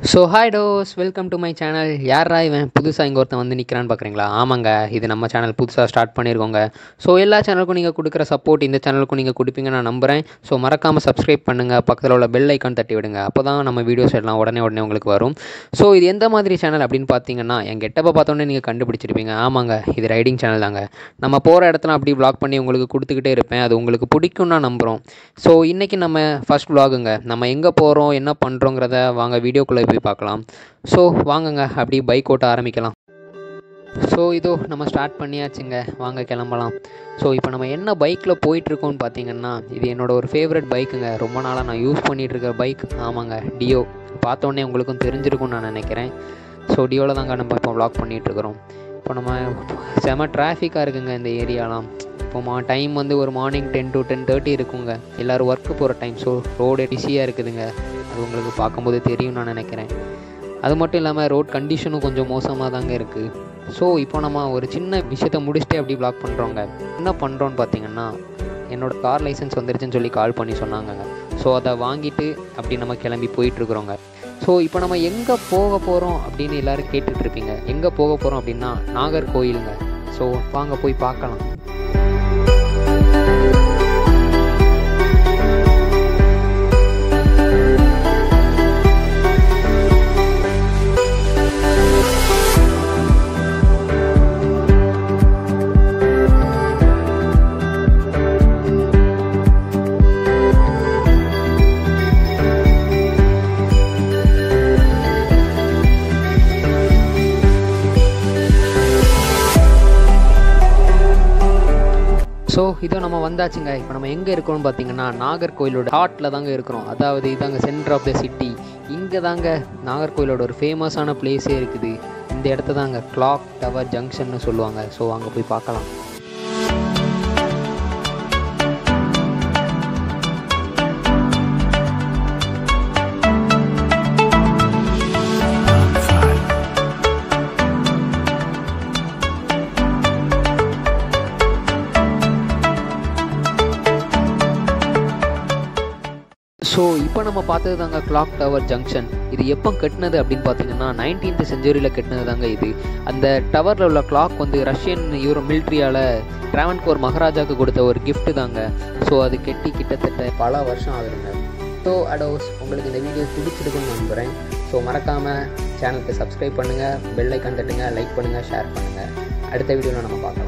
so hi those welcome to my channel யாரா இவன் புதுசாக இங்கே ஒருத்தன் வந்து நிற்கிறான்னு பார்க்குறீங்களா ஆமாங்க இது நம்ம சேனல் புதுசாக ஸ்டார்ட் பண்ணியிருக்கோங்க ஸோ எல்லா சேனலுக்கும் நீங்கள் கொடுக்குற சப்போர்ட் இந்த சேனலுக்கும் நீங்கள் கொடுப்பீங்க நான் நம்புகிறேன் ஸோ மறக்காமல் சப்ஸ்கிரைப் பண்ணுங்கள் பக்கத்தில் உள்ள பெல் ஐக்கான் தட்டி விடுங்க அப்போ தான் நம்ம வீடியோஸ் எல்லாம் உடனே உடனே உங்களுக்கு வரும் ஸோ இது எந்த மாதிரி சேனல் அப்படின்னு பார்த்தீங்கன்னா என் கெட்டப்பை பார்த்தோன்னே நீங்கள் கண்டுபிடிச்சிருப்பீங்க ஆமாங்க இது ரைடிங் சேனல் தாங்க நம்ம போகிற இடத்துல அப்படி vlog பண்ணி உங்களுக்கு கொடுத்துக்கிட்டே இருப்பேன் அது உங்களுக்கு பிடிக்கும் நான் நம்புகிறோம் ஸோ இன்றைக்கி நம்ம ஃபர்ஸ்ட் vlogங்க நம்ம எங்கே போகிறோம் என்ன பண்ணுறோங்கிறத வாங்க வீடியோக்குள்ளே போய் பார்க்கலாம் ஸோ வாங்குங்க அப்படி பைக் ஓட்ட ஆரம்பிக்கலாம் ஸோ இதோ நம்ம ஸ்டார்ட் பண்ணியாச்சுங்க வாங்க கிளம்பலாம் ஸோ இப்போ நம்ம என்ன பைக்கில் போயிட்டுருக்கோம்னு பார்த்தீங்கன்னா இது என்னோட ஒரு ஃபேவரட் பைக்குங்க ரொம்ப நாளாக நான் யூஸ் பண்ணிகிட்டு இருக்க பைக் ஆமாங்க டியோ பார்த்தோன்னே உங்களுக்கும் தெரிஞ்சிருக்கும்னு நான் நினைக்கிறேன் ஸோ டியோவில் தாங்க நம்ம இப்போ vlog பண்ணிகிட்டு இருக்கிறோம் இப்போ நம்ம செம டிராஃபிக்காக இருக்குங்க இந்த ஏரியாலாம் இப்போ மா டைம் வந்து ஒரு morning ten to ten thirty இருக்குங்க எல்லோரும் ஒர்க்கு போகிற டைம் ஸோ ரோடு பிஸியாக இருக்குதுங்க அது உங்களுக்கு பார்க்கும்போது தெரியும் நான் நினைக்கிறேன் அது மட்டும் இல்லாமல் ரோட் கண்டிஷனும் கொஞ்சம் மோசமாக தாங்க இருக்குது ஸோ இப்போ நம்ம ஒரு சின்ன விஷயத்த முடிச்சுட்டு அப்படி பிளாக் பண்ணுறோங்க என்ன பண்ணுறோன்னு பார்த்தீங்கன்னா என்னோடய கார் லைசன்ஸ் வந்துருச்சுன்னு சொல்லி கால் பண்ணி சொன்னாங்கங்க ஸோ அதை வாங்கிட்டு அப்படி நம்ம கிளம்பி போயிட்டுருக்குறோங்க ஸோ இப்போ நம்ம எங்கே போக போகிறோம் அப்படின்னு எல்லோரும் கேட்டுட்ருப்பீங்க எங்கே போக போகிறோம் அப்படின்னா நாகர்கோயிலுங்க ஸோ வாங்க போய் பார்க்கலாம் ஸோ இதோ நம்ம வந்தாச்சுங்க இப்போ நம்ம எங்கே இருக்கோம்னு பார்த்தீங்கன்னா நாகர்கோயிலோட ஹார்ட்டில் தாங்க இருக்கிறோம் அதாவது இதாங்க சென்டர் ஆஃப் த சிட்டி இங்கே தாங்க நாகர்கோயிலோட ஒரு ஃபேமஸான பிளேஸே இருக்குது இந்த இடத்த தாங்க கிளாக் டவர் ஜங்ஷன்னு சொல்லுவாங்க ஸோ அங்கே போய் பார்க்கலாம் ஸோ இப்போ நம்ம பார்த்தது தாங்க கிளாக் டவர் ஜங்ஷன் இது எப்போ கட்டினது அப்படின்னு பார்த்தீங்கன்னா நைன்டீன்த் செஞ்சுரியில் கட்டினது தாங்க இது அந்த டவரில் உள்ள கிளாக் வந்து ரஷ்யன் யூரோ மிலிட்ரியால் டிராவன்கோர் மகாராஜாவுக்கு கொடுத்த ஒரு gift தாங்க ஸோ அது கெட்டி கிட்டத்தட்ட பல வருஷம் ஆகுதுங்க ஸோ அடோஸ் உங்களுக்கு இந்த வீடியோ பிடிச்சிருக்குன்னு நம்புகிறேன் ஸோ மறக்காமல் சேனலுக்கு சப்ஸ்கிரைப் பண்ணுங்கள் பெல் ஐக்கான் தட்டுங்க லைக் பண்ணுங்கள் ஷேர் பண்ணுங்கள் அடுத்த வீடியோவில் நம்ம பார்க்கலாம்